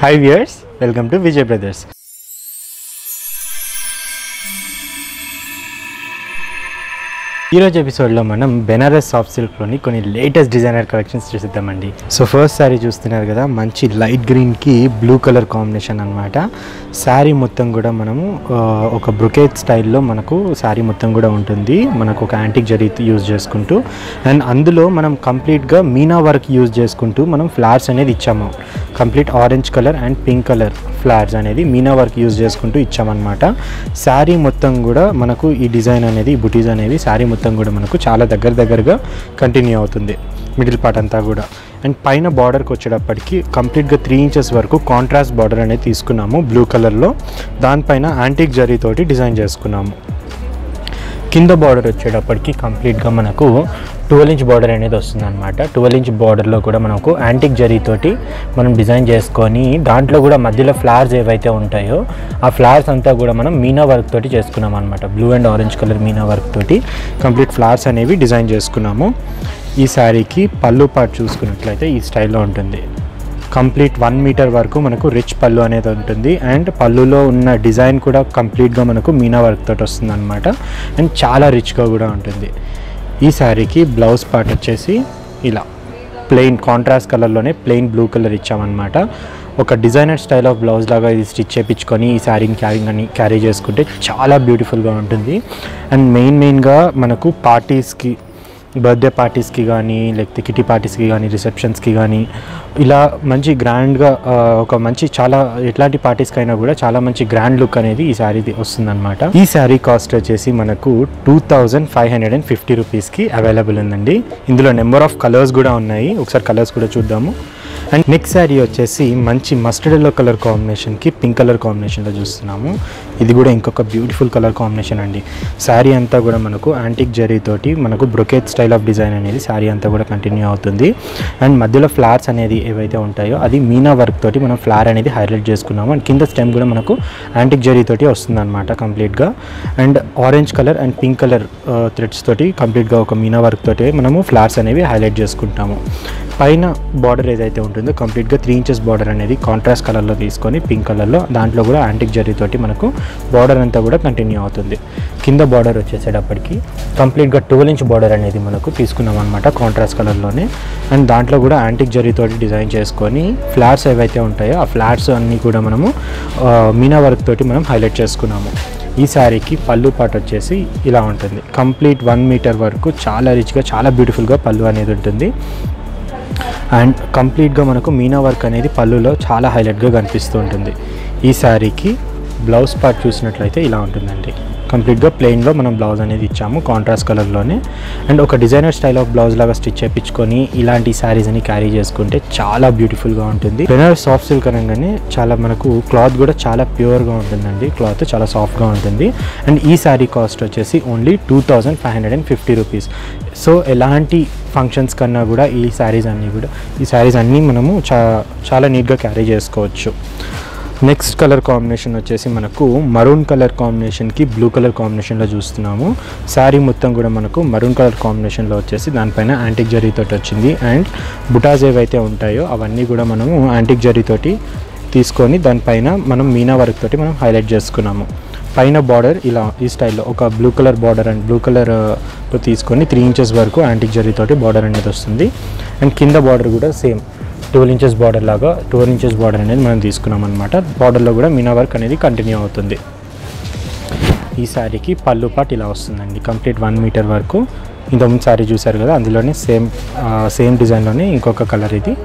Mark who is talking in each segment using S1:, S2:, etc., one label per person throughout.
S1: hi viewers welcome to Vijay brothers ఈరోజు ఎపిసోడ్లో మనం బెనారస్ సాఫ్ట్ సిల్క్లోని కొన్ని లేటెస్ట్ డిజైనర్ కలెక్షన్స్ చూసిద్దామండి సో ఫస్ట్ శారీ చూస్తున్నారు కదా మంచి లైట్ గ్రీన్కి బ్లూ కలర్ కాంబినేషన్ అనమాట శారీ మొత్తం కూడా మనము ఆ, ఒక బ్రొకేట్ స్టైల్లో మనకు శారీ మొత్తం కూడా ఉంటుంది మనకు ఒక యాంటిక్ జరీ యూజ్ చేసుకుంటూ అండ్ అందులో మనం కంప్లీట్గా మీనా వర్క్ యూజ్ చేసుకుంటూ మనం ఫ్లవర్స్ అనేది ఇచ్చాము complete orange colour and pink colour flowers అనేది మీనా వర్క్ యూజ్ చేసుకుంటూ ఇచ్చామన్నమాట శారీ మొత్తం కూడా మనకు ఈ డిజైన్ అనేది ఈ బుటీస్ అనేవి శారీ మొత్తం కూడా మనకు చాలా దగ్గర దగ్గరగా కంటిన్యూ అవుతుంది మిడిల్ పార్ట్ అంతా కూడా అండ్ పైన బార్డర్కి వచ్చేటప్పటికి కంప్లీట్గా త్రీ ఇంచెస్ వరకు కాంట్రాస్ట్ బార్డర్ అనేది తీసుకున్నాము బ్లూ కలర్లో దానిపైన యాంటిక్ జరీతోటి డిజైన్ చేసుకున్నాము కింద బార్డర్ వచ్చేటప్పటికి కంప్లీట్గా మనకు ట్వెల్వ్ ఇంచ్ బార్డర్ అనేది వస్తుంది అనమాట ట్వెల్వ్ ఇంచ్ బార్డర్లో కూడా మనకు యాంటిక్ జరీతోటి మనం డిజైన్ చేసుకొని దాంట్లో కూడా మధ్యలో ఫ్లవర్స్ ఏవైతే ఉంటాయో ఆ ఫ్లవర్స్ అంతా కూడా మనం మీనా వర్క్ తోటి చేసుకున్నాం అనమాట blue and orange colour meena work తోటి కంప్లీట్ ఫ్లవర్స్ అనేవి డిజైన్ చేసుకున్నాము ఈ శారీకి పళ్ళు పాటు చూసుకున్నట్లయితే ఈ స్టైల్లో ఉంటుంది కంప్లీట్ వన్ మీటర్ వరకు మనకు రిచ్ పళ్ళు అనేది ఉంటుంది అండ్ పళ్ళులో ఉన్న డిజైన్ కూడా కంప్లీట్గా మనకు మీనా వర్క్ తోటి వస్తుంది అనమాట అండ్ చాలా రిచ్గా కూడా ఉంటుంది ఈ శారీకి బ్లౌజ్ పార్ట్ వచ్చేసి ఇలా ప్లెయిన్ కాంట్రాస్ట్ కలర్లోనే ప్లెయిన్ బ్లూ కలర్ ఇచ్చామన్నమాట ఒక డిజైనర్ స్టైల్ ఆఫ్ బ్లౌజ్ లాగా ఇది స్టిచ్ చేయించుకొని ఈ శారీని క్యారీ అని క్యారీ చేసుకుంటే చాలా బ్యూటిఫుల్గా ఉంటుంది అండ్ మెయిన్ మెయిన్గా మనకు పార్టీస్కి బర్త్డే పార్టీస్కి కానీ లేకపోతే కిటీ పార్టీస్కి కానీ రిసెప్షన్స్కి కానీ ఇలా మంచి గ్రాండ్గా ఆ, ఒక మంచి చాలా ఎట్లాంటి పార్టీస్కి అయినా కూడా చాలా మంచి గ్రాండ్ లుక్ అనేది ఈ శారీ వస్తుందన్నమాట ఈ శారీ కాస్ట్ వచ్చేసి మనకు two thousand five hundred and fifty రూపీస్కి అవైలబుల్ ఉందండి ఇందులో నెంబర్ ఆఫ్ కలర్స్ కూడా ఉన్నాయి ఒకసారి కలర్స్ కూడా చూద్దాము అండ్ నెక్స్ట్ శారీ వచ్చేసి మంచి మస్టర్డ్ ఎల్లో కలర్ కాంబినేషన్కి పింక్ కలర్ కాంబినేషన్లో చూస్తున్నాము ఇది కూడా ఇంకొక బ్యూటిఫుల్ కలర్ కాంబినేషన్ అండి శారీ అంతా కూడా మనకు యాంటిక్ జరీ తోటి మనకు బ్రొకేట్ స్టైల్ ఆఫ్ డిజైన్ అనేది శారీ అంతా కూడా కంటిన్యూ అవుతుంది అండ్ మధ్యలో ఫ్లవర్స్ అనేది ఏవైతే ఉంటాయో అది మీనా వర్క్ తోటి మనం ఫ్లవర్ అనేది హైలైట్ చేసుకున్నాము అండ్ కింద స్టెమ్ కూడా మనకు యాంటిక్ జరీ తోటి వస్తుంది అనమాట కంప్లీట్గా and orange colour and pink colour threads తోటి కంప్లీట్గా ఒక మీనా వర్క్ తోటి మనము ఫ్లవర్స్ అనేవి హైలైట్ చేసుకుంటాము పైన బార్డర్ ఏదైతే ఉంటుందో కంప్లీట్గా త్రీ ఇంచెస్ బార్డర్ అనేది కాంట్రాస్ట్ కలర్లో తీసుకొని పింక్ కలర్లో దాంట్లో కూడా యాంటిక్ జరీ తోటి మనకు బార్డర్ అంతా కూడా కంటిన్యూ అవుతుంది కింద బార్డర్ వచ్చేసేటప్పటికి కంప్లీట్గా ట్వెల్వ్ ఇంచ్ బార్డర్ అనేది మనకు తీసుకున్నాం అనమాట కాంట్రాస్ట్ కలర్లోనే అండ్ దాంట్లో కూడా యాంటిక్ జరీ తోటి డిజైన్ చేసుకొని ఫ్లాట్స్ ఏవైతే ఉంటాయో ఆ ఫ్లాట్స్ అన్నీ కూడా మనము ఆ, మీనా వర్క్ తోటి మనం హైలైట్ చేసుకున్నాము ఈ శారీకి పళ్ళు పాటు వచ్చేసి ఇలా ఉంటుంది కంప్లీట్ వన్ మీటర్ వరకు చాలా రిచ్గా చాలా బ్యూటిఫుల్గా పళ్ళు అనేది ఉంటుంది అండ్ కంప్లీట్గా మనకు మీనా వర్క్ అనేది పళ్ళులో చాలా హైలైట్గా కనిపిస్తూ ఉంటుంది ఈ శారీకి బ్లౌజ్ పార్ట్ చూసినట్లయితే ఇలా ఉంటుందండి కంప్లీట్గా ప్లెయిన్లో మనం బ్లౌజ్ అనేది ఇచ్చాము కాంట్రాస్ట్ కలర్లోనే అండ్ ఒక డిజైనర్ స్టైల్ ఆఫ్ బ్లౌజ్ లాగా స్టిచ్ చేయించుకొని ఇలాంటి శారీస్ అని క్యారీ చేసుకుంటే చాలా బ్యూటిఫుల్గా ఉంటుంది బెనారస్ సాఫ్ట్ సిల్క్ అనగానే చాలా మనకు క్లాత్ కూడా చాలా ప్యూర్గా ఉంటుందండి క్లాత్ చాలా సాఫ్ట్గా ఉంటుంది అండ్ ఈ శారీ కాస్ట్ వచ్చేసి only two thousand five hundred and fifty rupees so ఎలాంటి ఫంక్షన్స్ కన్నా కూడా ఈ శారీస్ అన్నీ కూడా ఈ శారీస్ అన్నీ మనము చా చాలా నీట్గా క్యారీ చేసుకోవచ్చు నెక్స్ట్ కలర్ కాంబినేషన్ వచ్చేసి మనకు మరూన్ కలర్ కాంబినేషన్కి బ్లూ కలర్ కాంబినేషన్లో చూస్తున్నాము శారీ మొత్తం కూడా మనకు మరూన్ కలర్ కాంబినేషన్లో వచ్చేసి దానిపైన యాంటిక్ జరీతోటి వచ్చింది అండ్ బుటాస్ ఏవైతే ఉంటాయో అవన్నీ కూడా మనము యాంటిక్ జరీతోటి తీసుకొని దానిపైన మనం మీనా వర్క్ తోటి మనం హైలైట్ చేసుకున్నాము పైన బార్డర్ ఇలా ఈ స్టైల్లో ఒక blue colour border and blue colour తో తీసుకొని త్రీ ఇంచెస్ వరకు యాంటిక్ జరీతోటి బార్డర్ అనేది వస్తుంది అండ్ కింద బార్డర్ కూడా సేమ్ ట్వెల్వ్ ఇంచెస్ బార్డర్ లాగా ట్వెల్వ్ ఇంచెస్ బార్డర్ అనేది మనం తీసుకున్నాం అనమాట బార్డర్లో కూడా మీనా వర్క్ అనేది కంటిన్యూ అవుతుంది ఈ శారీకి పళ్ళు పాటు ఇలా వస్తుందండి కంప్లీట్ వన్ మీటర్ వరకు ఇంతకుముందు శారీ చూసారు కదా అందులోనే సేమ్ సేమ్ డిజైన్లోనే ఇంకొక కలర్ ఇది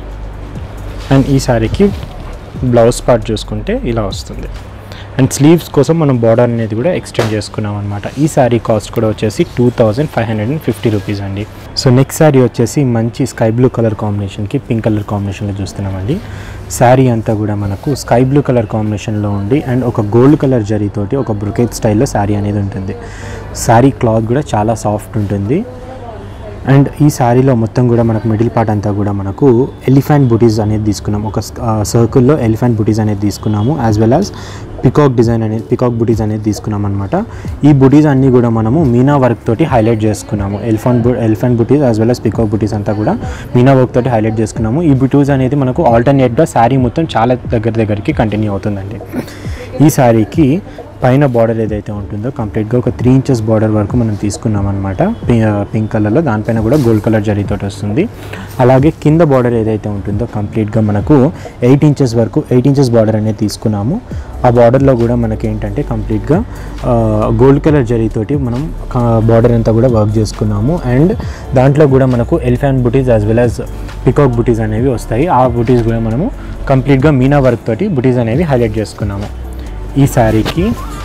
S1: అండ్ ఈ శారీకి బ్లౌజ్ పార్ట్ చూసుకుంటే ఇలా వస్తుంది అండ్ స్లీవ్స్ కోసం మనం బార్డర్ అనేది కూడా ఎక్స్టెండ్ చేసుకున్నాం అనమాట ఈ శారీ కాస్ట్ కూడా వచ్చేసి two thousand five hundred and fifty rupees అండి సో నెక్స్ట్ శారీ వచ్చేసి మంచి స్కై బ్లూ కలర్ కాంబినేషన్కి పింక్ కలర్ కాంబినేషన్లో చూస్తున్నామండి శారీ అంతా కూడా మనకు స్కై బ్లూ కలర్ కాంబినేషన్లో ఉండి అండ్ ఒక గోల్డ్ కలర్ జరీతోటి ఒక బ్రుకేట్ స్టైల్లో శారీ అనేది ఉంటుంది శారీ క్లాత్ కూడా చాలా సాఫ్ట్ ఉంటుంది అండ్ ఈ శారీలో మొత్తం కూడా మనకు మిడిల్ పార్ట్ అంతా కూడా మనకు ఎలిఫెంట్ బుటీస్ అనేది తీసుకున్నాం ఒక సర్కిల్లో ఎలిఫెంట్ బుటీస్ అనేది తీసుకున్నాము as well as peacock design అనేది పికాక్ బుటీస్ అనేది తీసుకున్నాం అనమాట ఈ బుటీస్ అన్నీ కూడా మనము మీనా వర్క్ తోటి హైలైట్ చేసుకున్నాము ఎలిఫెంట్ బు elephant butis as well as peacock butis అంతా కూడా మీనా వర్క్ తోటి హైలైట్ చేసుకున్నాము ఈ బుటీస్ అనేది మనకు ఆల్టర్నేట్గా శారీ మొత్తం చాలా దగ్గర దగ్గరికి కంటిన్యూ అవుతుందండి ఈ శారీకి పైన బార్డర్ ఏదైతే ఉంటుందో కంప్లీట్గా ఒక త్రీ ఇంచెస్ బార్డర్ వరకు మనం తీసుకున్నాం అనమాట పింక్ కలర్లో దానిపైన కూడా గోల్డ్ కలర్ జరీతోటి వస్తుంది అలాగే కింద బార్డర్ ఏదైతే ఉంటుందో కంప్లీట్గా మనకు ఎయిట్ ఇంచెస్ వరకు ఎయిట్ ఇంచెస్ బార్డర్ అనేది తీసుకున్నాము ఆ బార్డర్లో కూడా మనకి ఏంటంటే కంప్లీట్గా గోల్డ్ కలర్ జరీతోటి మనం బార్డర్ అంతా కూడా వర్క్ చేసుకున్నాము అండ్ దాంట్లో కూడా మనకు elephant butis as well as peacock బుటీస్ అనేవి వస్తాయి ఆ బుటీస్ కూడా మనము కంప్లీట్గా మీనా వర్క్ తోటి బుటీస్ అనేవి హైలైట్ చేసుకున్నాము ఈ శారీకి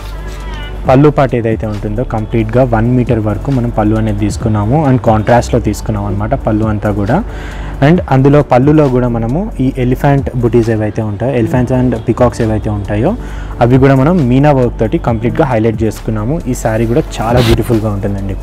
S1: పళ్ళు పాట ఏదైతే ఉంటుందో కంప్లీట్గా వన్ మీటర్ వరకు మనం పళ్ళు అనేది తీసుకున్నాము అండ్ కాంట్రాస్ట్లో తీసుకున్నాం అనమాట పళ్ళు అంతా కూడా అండ్ అందులో పళ్ళులో కూడా మనము ఈ ఎలిఫెంట్ బుటీస్ ఏవైతే ఉంటాయో ఎలిఫెంట్స్ అండ్ పికాక్స్ ఏవైతే ఉంటాయో అవి కూడా మనం మీనా వర్క్ తోటి కంప్లీట్గా హైలైట్ చేసుకున్నాము ఈ శారీ కూడా చాలా బ్యూటిఫుల్గా ఉంటుందండి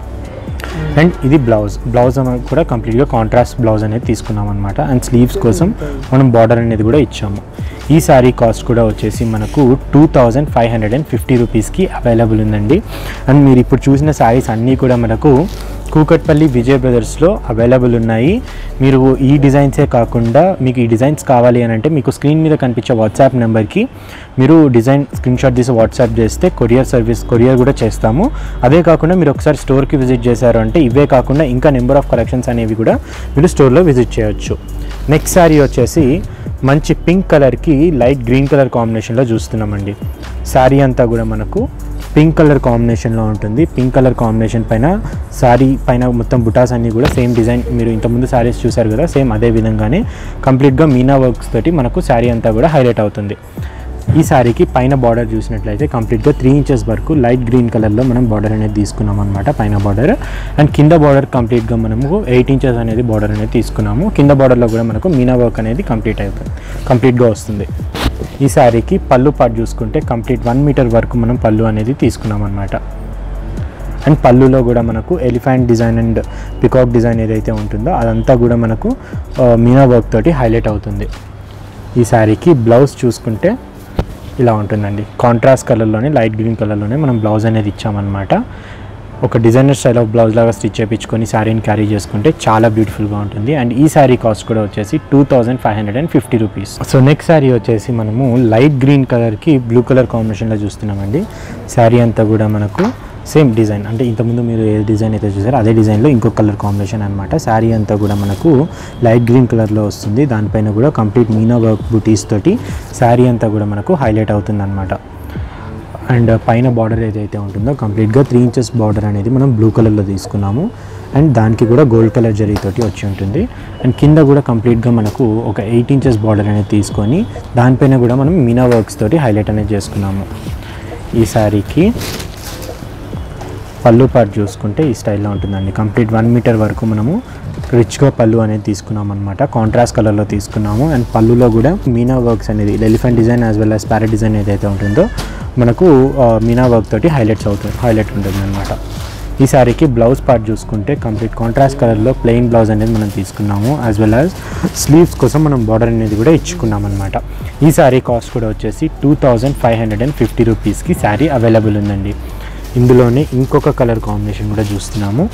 S1: అండ్ ఇది బ్లౌజ్ బ్లౌజ్ అనేది కూడా కంప్లీట్గా కాంట్రాస్ట్ బ్లౌజ్ అనేది తీసుకున్నాం అనమాట అండ్ స్లీవ్స్ కోసం మనం బార్డర్ అనేది కూడా ఇచ్చాము ఈ శారీ కాస్ట్ కూడా వచ్చేసి మనకు two thousand five hundred and fifty రూపీస్కి అవైలబుల్ ఉందండి అండ్ మీరు ఇప్పుడు చూసిన శారీస్ అన్నీ కూడా మనకు కూకట్పల్లి విజయ్ బ్రదర్స్లో అవైలబుల్ ఉన్నాయి మీరు ఈ డిజైన్సే కాకుండా మీకు ఈ డిజైన్స్ కావాలి అని అంటే మీకు స్క్రీన్ మీద కనిపించే వాట్సాప్ నెంబర్కి మీరు డిజైన్ స్క్రీన్ షాట్ తీసి వాట్సాప్ చేస్తే కొరియర్ సర్వీస్ కొరియర్ కూడా చేస్తాము అదే కాకుండా మీరు ఒకసారి స్టోర్కి విజిట్ చేశారు అంటే ఇవే కాకుండా ఇంకా నెంబర్ ఆఫ్ కలెక్షన్స్ అనేవి కూడా మీరు స్టోర్లో విజిట్ చేయొచ్చు నెక్స్ట్ శారీ వచ్చేసి మంచి పింక్ కలర్కి లైట్ గ్రీన్ కలర్ కాంబినేషన్లో చూస్తున్నామండి శారీ అంతా కూడా మనకు పింక్ కలర్ కాంబినేషన్లో ఉంటుంది పింక్ కలర్ కాంబినేషన్ పైన శారీ పైన మొత్తం బుటాస్ అన్నీ కూడా సేమ్ డిజైన్ మీరు ఇంతకుముందు శారీస్ చూసారు కదా సేమ్ అదే విధంగానే కంప్లీట్గా మీనా వర్క్స్ తోటి మనకు శారీ అంతా కూడా హైలైట్ అవుతుంది ఈ శారీకి పైన బార్డర్ చూసినట్లయితే కంప్లీట్గా త్రీ ఇంచెస్ వరకు లైట్ గ్రీన్ కలర్లో మనం బార్డర్ అనేది తీసుకున్నాం అనమాట పైన బార్డర్ అండ్ కింద బార్డర్ కంప్లీట్గా మనము ఎయిట్ ఇంచెస్ అనేది బార్డర్ అనేది తీసుకున్నాము కింద బార్డర్లో కూడా మనకు మీనా వర్క్ అనేది కంప్లీట్ అవుతుంది కంప్లీట్గా వస్తుంది ఈ శారీకి పళ్ళు పాటు చూసుకుంటే కంప్లీట్ వన్ మీటర్ వరకు మనం పళ్ళు అనేది తీసుకున్నాం అనమాట అండ్ పళ్ళులో కూడా మనకు elephant design and peacock design ఏదైతే ఉంటుందో అదంతా కూడా మనకు ఆ, మీనా వర్క్ తోటి హైలైట్ అవుతుంది ఈ శారీకి బ్లౌజ్ చూసుకుంటే ఇలా ఉంటుందండి కాంట్రాస్ట్ కలర్లోనే లైట్ గ్రీన్ కలర్లోనే మనం బ్లౌజ్ అనేది ఇచ్చామన్నమాట ఒక డిజైనర్ స్టైల్ ఆఫ్ బ్లౌజ్ లాగా స్టిచ్ చేయించుకొని శారీని క్యారీ చేసుకుంటే చాలా బ్యూటిఫుల్గా ఉంటుంది అండ్ ఈ శారీ కాస్ట్ కూడా వచ్చేసి two thousand five hundred and fifty rupees so next sari వచ్చేసి మనము లైట్ గ్రీన్ కలర్కి బ్లూ కలర్ కాంబినేషన్లో చూస్తున్నామండి శారీ అంతా కూడా మనకు సేమ్ డిజైన్ అంటే ఇంతకుముందు మీరు ఏ డిజైన్ అయితే చూసారో అదే డిజైన్లో ఇంకో కలర్ కాంబినేషన్ అనమాట శారీ అంతా కూడా మనకు లైట్ గ్రీన్ కలర్లో వస్తుంది దానిపైన కూడా కంప్లీట్ మీనా వర్క్ బుటీస్ తోటి శారీ అంతా కూడా మనకు హైలైట్ అవుతుంది అనమాట అండ్ పైన బార్డర్ ఏదైతే ఉంటుందో కంప్లీట్గా త్రీ ఇంచెస్ బార్డర్ అనేది మనం బ్లూ కలర్లో తీసుకున్నాము అండ్ దానికి కూడా గోల్డ్ కలర్ జరీతోటి వచ్చి ఉంటుంది అండ్ కింద కూడా కంప్లీట్గా మనకు ఒక ఎయిట్ ఇంచెస్ బార్డర్ అనేది తీసుకొని దానిపైన కూడా మనం మీనా వర్క్స్ తోటి హైలైట్ అనేది చేసుకున్నాము ఈ శారీకి పళ్ళు పార్ట్ చూసుకుంటే ఈ స్టైల్లో ఉంటుందండి కంప్లీట్ వన్ మీటర్ వరకు మనము రిచ్గా పళ్ళు అనేది తీసుకున్నాం అనమాట కాంట్రాస్ట్ కలర్లో తీసుకున్నాము అండ్ పళ్ళులో కూడా మీనా వర్క్స్ అనేది elephant design as well as parrot design ఏదైతే ఉంటుందో మనకు ఆ, మీనా వర్క్ తోటి హైలైట్స్ అవుతుంది హైలైట్ ఉంటుంది అనమాట ఈ శారీకి బ్లౌజ్ పార్ట్ చూసుకుంటే కంప్లీట్ కాంట్రాస్ట్ కలర్లో ప్లెయిన్ బ్లౌజ్ అనేది మనం తీసుకున్నాము యాజ్ వెల్ యాజ్ స్లీవ్స్ కోసం మనం బార్డర్ అనేది కూడా ఇచ్చుకున్నాం అనమాట ఈ శారీ కాస్ట్ కూడా వచ్చేసి two thousand five hundred and fifty రూపీస్కి శారీ అవైలబుల్ ఉందండి ఇందులోనే ఇంకొక కలర్ కాంబినేషన్ కూడా చూస్తున్నాము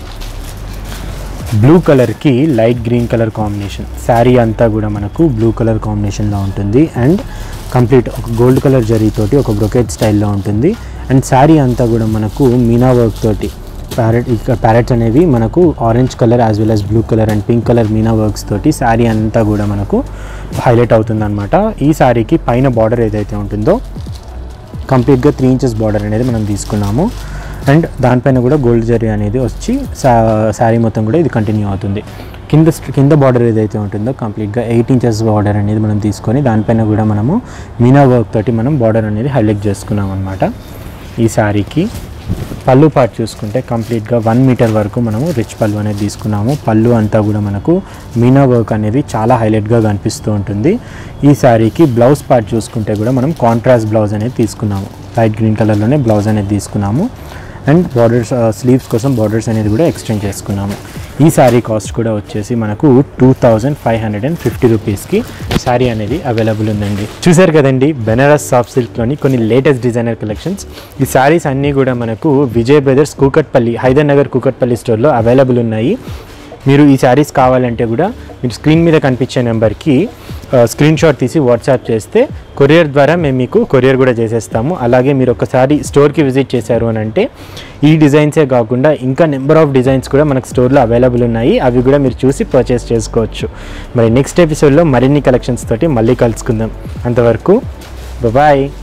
S1: బ్లూ కలర్కి light green colour combination sari అంతా కూడా మనకు బ్లూ కలర్ కాంబినేషన్లో ఉంటుంది అండ్ కంప్లీట్ ఒక గోల్డ్ కలర్ జరీతోటి ఒక బ్రొకెట్ స్టైల్లో ఉంటుంది అండ్ శారీ అంతా కూడా మనకు మీనా వర్క్ తోటి ప్యారెట్ ఇక్కడ ప్యారెట్స్ అనేవి మనకు orange colour as well as blue colour and pink colour meena works తోటి శారీ అంతా కూడా మనకు హైలైట్ అవుతుంది ఈ శారీకి పైన బార్డర్ ఏదైతే ఉంటుందో కంప్లీట్గా త్రీ ఇంచెస్ బార్డర్ అనేది మనం తీసుకున్నాము అండ్ దానిపైన కూడా గోల్డ్ జరీ అనేది వచ్చి శారీ మొత్తం కూడా ఇది కంటిన్యూ అవుతుంది కింద స్ట్- కింద బార్డర్ ఏదైతే ఉంటుందో కంప్లీట్గా ఎయిట్ ఇంచెస్ బార్డర్ అనేది మనం తీసుకొని దానిపైన కూడా మనము మీనా వర్క్ తోటి మనం బార్డర్ అనేది హైలైట్ చేసుకున్నాం అనమాట ఈ శారీకి పళ్ళు పార్ట్ చూసుకుంటే కంప్లీట్గా వన్ మీటర్ వరకు మనము రిచ్ పళ్ళు అనేది తీసుకున్నాము పళ్ళు అంతా కూడా మనకు మీనా వర్క్ అనేది చాలా హైలైట్గా కనిపిస్తూ ఉంటుంది ఈ శారీకి బ్లౌజ్ పార్ట్ చూసుకుంటే కూడా మనం కాంట్రాస్ట్ బ్లౌజ్ అనేది తీసుకున్నాము లైట్ గ్రీన్ కలర్లోనే బ్లౌజ్ అనేది తీసుకున్నాము అండ్ బార్డర్స్ స్లీవ్స్ కోసం బార్డర్స్ అనేది కూడా ఎక్స్టెండ్ చేసుకున్నాము ఈ శారీ కాస్ట్ కూడా వచ్చేసి మనకు two thousand five hundred and fifty రూపీస్కి శారీ అనేది అవైలబుల్ ఉందండి చూసారు కదండి బెనారస్ సాఫ్ట్ సిల్క్లోని కొన్ని లేటెస్ట్ డిజైనర్ కలెక్షన్స్ ఈ శారీస్ అన్నీ కూడా మనకు విజయ్ బ్రదర్స్ కూకట్పల్లి హైదర్ నగర్ కూకట్పల్లి స్టోర్లో అవైలబుల్ ఉన్నాయి మీరు ఈ శారీస్ కావాలంటే కూడా మీరు స్క్రీన్ మీద కనిపించే నెంబర్కి స్క్రీన్ షాట్ తీసి వాట్సాప్ చేస్తే కొరియర్ ద్వారా మేము మీకు కొరియర్ కూడా చేసేస్తాము అలాగే మీరు ఒకసారి స్టోర్కి విజిట్ చేశారు అని అంటే ఈ డిజైన్సే కాకుండా ఇంకా నెంబర్ ఆఫ్ డిజైన్స్ కూడా మనకు స్టోర్లో అవైలబుల్ ఉన్నాయి అవి కూడా మీరు చూసి పర్చేస్ చేసుకోవచ్చు మరి నెక్స్ట్ ఎపిసోడ్లో మరిన్ని కలెక్షన్స్ తోటి మళ్ళీ కలుసుకుందాం అంతవరకు బాయ్